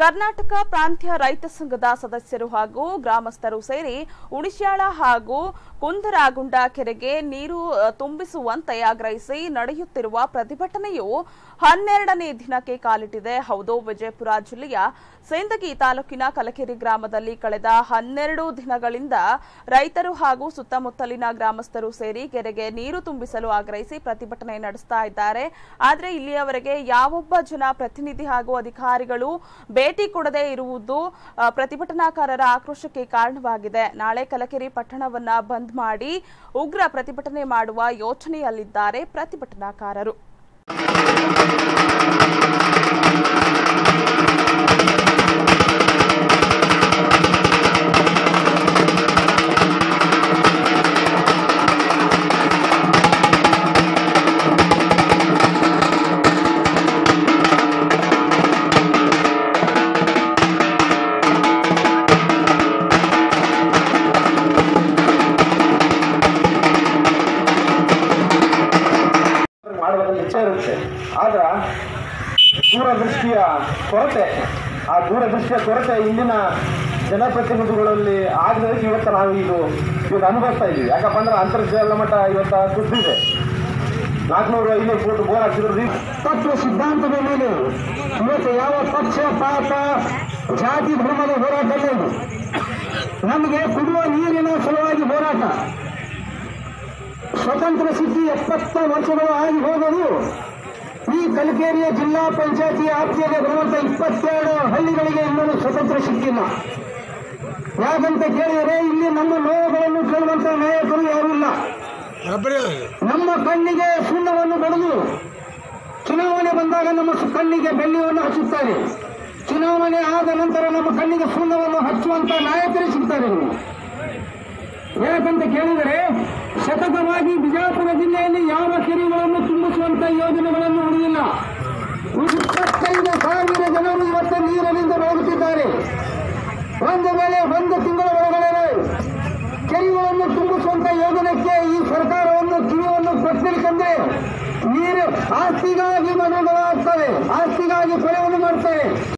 ಕರ್ನಾಟಕ ಪ್ರಾಂತ್ಯ ರೈತ ಸಂಘದ ಸದಸ್ಯರು ಹಾಗೂ ಗ್ರಾಮಸ್ಥರು ಸೇರಿ ಉಣಿಶ್ಯಾಳ ಹಾಗೂ ಕುಂದರಾಗುಂಡ ಕೆರೆಗೆ ನೀರು ಅ, ತುಂಬಿಸುವಂತೆ ಆಗ್ರಹಿಸಿ ನಡೆಯುತ್ತಿರುವ ಪ್ರತಿಭಟನೆಯು ಹನ್ನೆರಡನೇ ದಿನಕ್ಕೆ ಕಾಲಿಟ್ಟಿದೆ ಹೌದು ವಿಜಯಪುರ ಜಿಲ್ಲೆಯ ಸೇಂದಗಿ ತಾಲೂಕಿನ ಕಲಕೆರೆ ಗ್ರಾಮದಲ್ಲಿ ಕಳೆದ ಹನ್ನೆರಡು ದಿನಗಳಿಂದ ರೈತರು ಹಾಗೂ ಸುತ್ತಮುತ್ತಲಿನ ಗ್ರಾಮಸ್ಥರು ಸೇರಿ ಕೆರೆಗೆ ನೀರು ತುಂಬಿಸಲು ಆಗ್ರಹಿಸಿ ಪ್ರತಿಭಟನೆ ನಡೆಸ್ತಾ ಇದ್ದಾರೆ ಆದರೆ ಇಲ್ಲಿಯವರೆಗೆ ಯಾವೊಬ್ಬ ಜನ ಪ್ರತಿನಿಧಿ ಹಾಗೂ ಅಧಿಕಾರಿಗಳು ಭೇಟಿ ಕೊಡದೇ ಇರುವುದು ಆ, ಪ್ರತಿಭಟನಾಕಾರರ ಆಕ್ರೋಶಕ್ಕೆ ಕಾರಣವಾಗಿದೆ ನಾಳೆ ಕಲಕೆರೆ ಪಟ್ಟಣವನ್ನ ಬಂದ್ ಮಾಡಿ ಉಗ್ರ ಪ್ರತಿಭಟನೆ ಮಾಡುವ ಯೋಚನೆಯಲ್ಲಿದ್ದಾರೆ ಪ್ರತಿಭಟನಾಕಾರರು ಮಾಡಬೇಕಂತ ಇಚ್ಛೆ ಇರುತ್ತೆ ಆದ್ರೆ ದೂರದೃಷ್ಟಿಯ ಕೊರತೆ ಆ ದೂರದೃಷ್ಟಿಯ ಕೊರತೆ ಇಲ್ಲಿನ ಜನಪ್ರತಿನಿಧಿಗಳಲ್ಲಿ ಆಗದಕ್ಕೆ ಇವತ್ತು ನಾವು ಇದು ಇವತ್ತು ಅನುಭವಿಸ್ತಾ ಇದ್ದೀವಿ ಯಾಕಪ್ಪ ಅಂದ್ರೆ ಅಂತರ್ಜಾಲ ಮಟ್ಟ ಇವತ್ತು ಕುಸಿದಿದೆ ನಾಲ್ಕುನೂರು ಐನೂರು ಫೂಟ್ ಬೋರ್ ಹಾಕ್ಸಿದ್ರು ತತ್ವ ಸಿದ್ಧಾಂತದ ಮೇಲೆ ಇವತ್ತು ಯಾವ ಪಕ್ಷ ಪಾಪ ಜಾತಿ ಧರ್ಮದ ಹೋರಾಟ ಅಲ್ಲ ಇದು ನಮಗೆ ಕುಡಿಯುವ ನೀರಿನ ಸಲುವಾಗಿ ಹೋರಾಟ ಸ್ವತಂತ್ರ ಸಿದ್ಧಿ ಎಪ್ಪತ್ತ ವರ್ಷಗಳು ಆಗಿ ಹೋದರು ಈ ಕಲಕೇರಿಯ ಜಿಲ್ಲಾ ಪಂಚಾಯತಿ ವ್ಯಾಪ್ತಿಯಲ್ಲಿ ಬರುವಂತ ಇಪ್ಪತ್ತೆರಡು ಹಳ್ಳಿಗಳಿಗೆ ಇನ್ನೂ ಸ್ವತಂತ್ರ ಸಿಕ್ಕಿಲ್ಲ ಯಾಕಂತ ಕೇಳಿದರೆ ಇಲ್ಲಿ ನಮ್ಮ ನೋವುಗಳನ್ನು ಕೇಳುವಂತ ನಾಯಕರು ಯಾರೂ ಇಲ್ಲ ನಮ್ಮ ಕಣ್ಣಿಗೆ ಸುಣ್ಣವನ್ನು ಬಡಿದು ಚುನಾವಣೆ ಬಂದಾಗ ನಮ್ಮ ಸು- ಕಣ್ಣಿಗೆ ಬೆಳ್ಳಿಯನ್ನು ಹಚ್ಚುತ್ತಾರೆ ಚುನಾವಣೆ ಆದ ನಂತರ ನಮ್ಮ ಕಣ್ಣಿಗೆ ಸುಣ್ಣವನ್ನು ಹಚ್ಚುವಂತ ನಾಯಕರೇ ಸಿಗ್ತಾರೆ ಇಲ್ಲಿ. ಯಾಕಂತ ಕೇಳಿದರೆ ಸತತವಾಗಿ ಬಿಜಾಪುರ ಜಿಲ್ಲೆಯಲ್ಲಿ ಯಾವ ಕೆರೆಗಳನ್ನು ತುಂಬಿಸುವಂತ ಯೋಜನೆಗಳನ್ನು ಉಳಿದಿಲ್ಲ ಇಪ್ಪತ್ತೈದು ಸಾವಿರ ಜನರು ಇವತ್ತು ನೀರಿನಿಂದ ಬೆಳಗುತ್ತಿದ್ದಾರೆ ಒಂದು ವೇಳೆ ಒಂದು ತಿಂಗಳ ಒಳಗಡೆ ಕೆರೆಗಳನ್ನು ತುಂಬಿಸುವಂತ ಯೋಜನೆಗೆ ಈ ಸರ್ಕಾರವನ್ನು ಕಿವಿಯನ್ನು ಕೊಟ್ಟಿರ್ಕಂದ್ರೆ ನೀರು ಆಸ್ತಿಗಾಗಿ ಮನೆಗಳಾಗ್ತವೆ ಆಸ್ತಿಗಾಗಿ ಕೊಳೆಯನ್ನು ಮಾಡ್ತಾರೆ